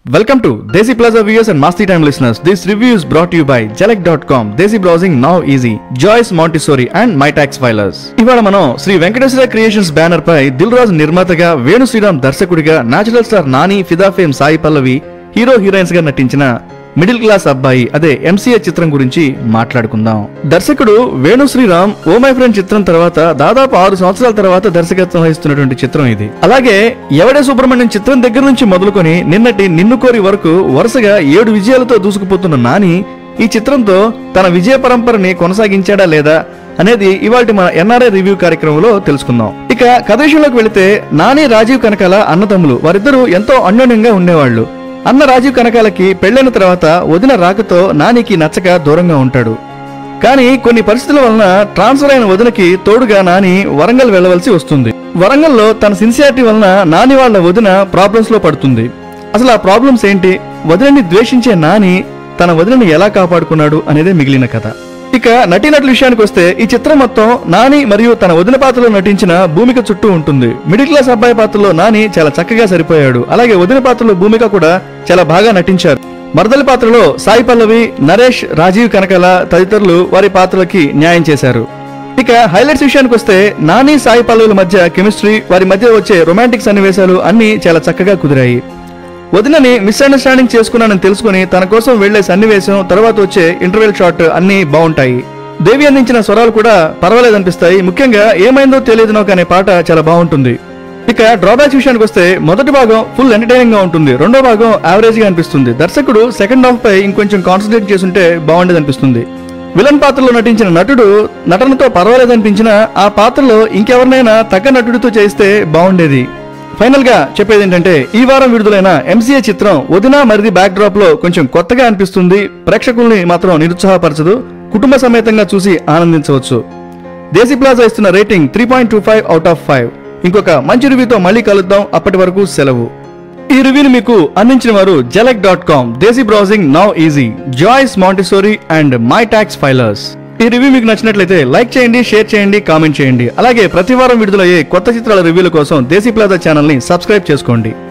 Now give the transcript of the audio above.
Welcome to Desi Plaza viewers and Masti Time listeners. This review is brought to you by Jalek.com. Desi browsing now easy. Joyce Montessori and My Tax Filers. ఇవాళ మనం Shri Venkateswara creations banner పై దిల్ రాజు నిర్మాతగా వేణు శ్రీరామ్ దర్శకుడిగా natural star Nani Fidaa fame Sai Pallavi hero heroines గా నటించిన middle class అబ్బాయి అదే MCA చిత్రం గురించి మాట్లాడుకుందాం దర్శకుడు Venu Sriram oh my friend చిత్రం తర్వాత దాదాపు ఆరు సంవత్సరాల తర్వాత దర్శకత్వం వహిస్తున్నటువంటి చిత్రం ఇది అలాగే ఎవడే సుబ్రహ్మణ్యం చిత్రం దగ్గర నుంచి మొదలుకొని నిన్నటి నిన్ను కోరి వరకు వరుసగా ఏడు విజయాలతో దూసుకుపోతున్న నాని ఈ చిత్రంతో తన విజయ పరంపరని కొనసాగించాడా లేదా అనేది ఇవాటి మన ఎన్ఆర్ఐ రివ్యూ కార్యక్రమంలో తెలుసుకుందాం ఇక కథ విషయంలోకి వెళితే నాని రాజీవ్ కనకాల అన్నదమ్ములు వారిద్దరూ ఎంతో అన్యోన్యంగా ఉండేవాళ్ళు అన్న రాజీవ్ కనకాలకి పెళ్లైన తర్వాత వదిన రాకతో నానికి నచ్చక దూరంగా ఉంటాడు కానీ కొన్ని పరిస్థితుల వలన ట్రాన్స్ఫర్ అయిన వదినకి తోడుగా నాని వరంగల్ వెళ్ళవలసి వస్తుంది వరంగల్లో తన సిన్సియారిటీ వలన నాని వాళ్ళ వదిన ప్రాబ్లమ్స్ లో పడుతుంది అసలు ఆ ప్రాబ్లమ్స్ ఏంటి వదినని ద్వేషించే నాని తన వదినని ఎలా కాపాడుకున్నాడు అనేదే మిగిలిన కథ ఇక నటీనటుల విషయానికి వస్తే ఈ చిత్రం మొత్తం నాని మరియు తన వదిన పాత్రలో నటించిన భూమిక చుట్టూ ఉంటుంది మిడిల్ క్లాస్ అబ్బాయి పాత్రలో నాని చాలా చక్కగా సరిపోయాడు అలాగే వదిన పాత్రలో భూమిక కూడా చాలా బాగా నటించారు మరదలి పాత్రలో సాయి పల్లవి నరేష్ రాజీవ్ కనకాల తదితరులు వారి పాత్రలకి న్యాయం చేశారు ఇక హైలైట్స్ విషయానికి వస్తే నాని సాయి పల్లవుల మధ్య కెమిస్ట్రీ వారి మధ్య వచ్చే రొమాంటిక్ సన్నివేశాలు అన్ని చాలా చక్కగా కుదిరాయి వదినని మిస్అండర్స్టాండింగ్ చేసుకున్నానని తెలుసుకుని తన కోసం వెళ్లే సన్నివేశం తర్వాత వచ్చే ఇంటర్వెల్ షాట్ అన్ని బాగుంటాయి దేవి అందించిన స్వరాలు కూడా పర్వాలేదనిపిస్తాయి ముఖ్యంగా ఏమైందో తెలియదు నాకు అనే పాట చాలా బాగుంటుంది ఇక డ్రాబ్యాక్స్ విషయానికి వస్తే మొదటి భాగం ఫుల్ ఎంటర్టైనింగ్ గా ఉంటుంది రెండో భాగం యావరేజ్ గా అనిపిస్తుంది దర్శకుడు సెకండ్ హాఫ్ పై ఇంకొంచెం కాన్సన్ట్రేట్ చేసుంటే బాగుండేది అనిపిస్తుంది విలన్ పాత్రలో నటించిన నటుడు నటనతో పర్వాలేదనిపించినా ఆ పాత్రలో ఇంకెవరినైనా తగ్గ నటుడితో చేస్తే బాగుండేది ఫైనల్ గా చెప్పేది ఏంటంటే ఈ వారం విడుదలైన ఎంసీఏ చిత్రం వదిన మరిది బ్యాక్ డ్రాప్ లో కొంచెం కొత్తగా అనిపిస్తుంది ప్రేక్షకుల్ని మాత్రం నిరుత్సాహపరచదు కుటుంబ సమేతంగా చూసి ఆనందించవచ్చు దేశీ ప్లాజా ఇస్తున్న rating three point two five out of five ఇంకొక మంచి రివ్యూతో మళ్ళీ కలుద్దాం అప్పటి వరకు సెలవు ఈ రివ్యూని మీకు అందించిన వారు Jhalak dot com Desi browsing now easy Joy's Montessori and my tax filers ఈ రివ్యూ మీకు నచ్చినట్లయితే లైక్ చేయండి షేర్ చేయండి కామెంట్ చేయండి అలాగే ప్రతి వారం విడుదలయ్యే కొత్త చిత్రాల రివ్యూల కోసం దేశీ ప్లాజా ఛానల్ ని సబ్స్క్రైబ్ చేసుకోండి